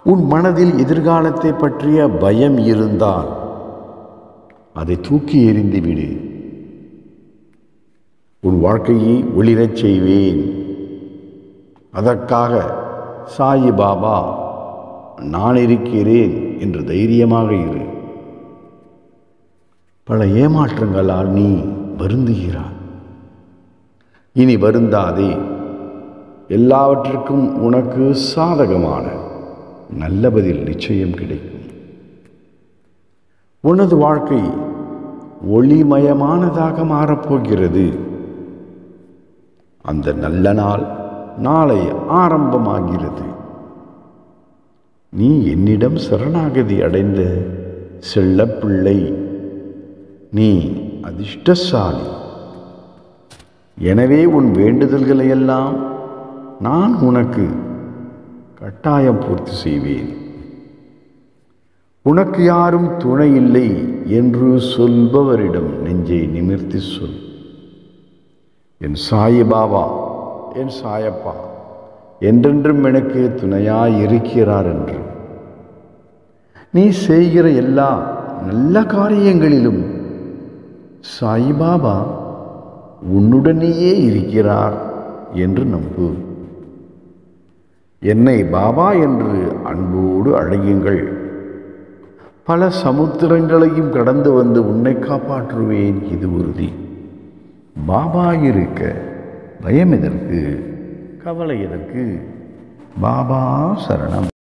உன் மனதில் எதிர்காலத்தை பற்றிய பயம் இருந்தால் அதை தூக்கி எறிந்து விடு உன் வாழ்க்கையை ஒளிரச் செய்வேன் அதற்காக சாயி பாபா நான் இருக்கிறேன் என்று தைரியமாக இரு பல ஏமாற்றங்களால் நீ வருந்துகிறாய் இனி வருந்தாதே எல்லாவற்றிற்கும் உனக்கு சாதகமான நல்ல பதில் நிச்சயம் கிடைக்கும் உனது வாழ்க்கை ஒளிமயமானதாக மாறப்போகிறது அந்த நல்ல நாள் நாளை ஆரம்பமாகிறது நீ என்னிடம் சரணாகதி அடைந்த செல்லப்பிள்ளை நீ அதிர்ஷ்டசாலி எனவே உன் வேண்டுதல்களை எல்லாம் நான் உனக்கு கட்டாயம் பூர்த்தி செய்வேன் உனக்கு யாரும் துணை இல்லை என்று சொல்பவரிடம் நெஞ்சை நிமிர்த்தி சொல் என் சாயி பாபா என் சாயப்பா என்றென்றும் எனக்கு துணையாய் இருக்கிறார் என்று நீ செய்கிற எல்லா நல்ல காரியங்களிலும் சாய்பாபா உன்னுடனேயே இருக்கிறார் என்று நம்பு என்னை பாபா என்று அன்போடு அழையுங்கள் பல சமுத்திரங்களையும் கடந்து வந்து உன்னை காப்பாற்றுவேன் இது உறுதி பாபா இருக்க பயம் எதற்கு கவலை எதற்கு பாபா சரணம்